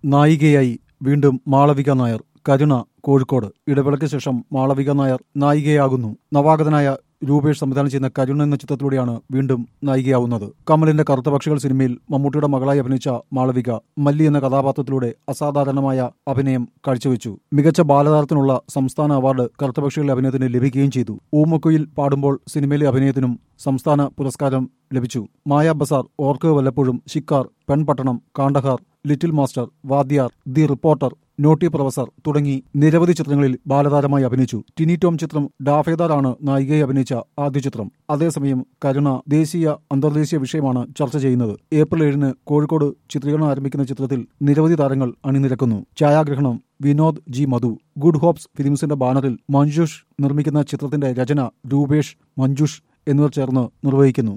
നായികയായി വീണ്ടും മാളവിക നായർ കരുണ കോഴിക്കോട് ഇടവേളയ്ക്ക് ശേഷം മാളവിക നായർ നായികയാകുന്നു നവാഗതനായ രൂപേഷ് സംവിധാനം ചെയ്യുന്ന കരുണ എന്ന ചിത്രത്തിലൂടെയാണ് വീണ്ടും നായികയാവുന്നത് കമലിന്റെ കറുത്ത പക്ഷികൾ സിനിമയിൽ മമ്മൂട്ടിയുടെ മകളായി അഭിനയിച്ച മാളവിക മല്ലി എന്ന കഥാപാത്രത്തിലൂടെ അസാധാരണമായ അഭിനയം കാഴ്ചവെച്ചു മികച്ച ബാലതാരത്തിനുള്ള സംസ്ഥാന അവാർഡ് കറുത്ത പക്ഷികളുടെ അഭിനയത്തിന് ലഭിക്കുകയും ചെയ്തു ഊമക്കുയിൽ പാടുമ്പോൾ സിനിമയിലെ അഭിനയത്തിനും സംസ്ഥാന പുരസ്കാരം ലഭിച്ചു മായ Bazaar Orkku Vallappozhum Shikkar Penpattanam Kandahar little master Vadhyar the reporter naughty professor തുടങ്ങി നിരവധി ചിത്രങ്ങളിൽ ബാലതാരമായി അഭിനയിച്ചു ടിനി ടോം ചിത്രം ഡാഫേദാറാണ് നായികയെ അഭിനയിച്ച ആദ്യ ചിത്രം അതേസമയം കരുണ ദേശീയ അന്തർദേശീയ വിഷയമാണ് ചർച്ച ചെയ്യുന്നത് ഏപ്രിൽ ഏഴിന് കോഴിക്കോട് ചിത്രീകരണം ആരംഭിക്കുന്ന ചിത്രത്തിൽ നിരവധി താരങ്ങൾ അണിനിരക്കുന്നു ഛായാഗ്രഹണം Vinod G Madhu good hopes ഫിലിംസിന്റെ ബാനറിൽ മഞ്ജുഷ് നിർമ്മിക്കുന്ന ചിത്രത്തിന്റെ രചന രൂപേഷ് മഞ്ജുഷ് എന്നിവർ ചേർന്ന് നിർവഹിക്കുന്നു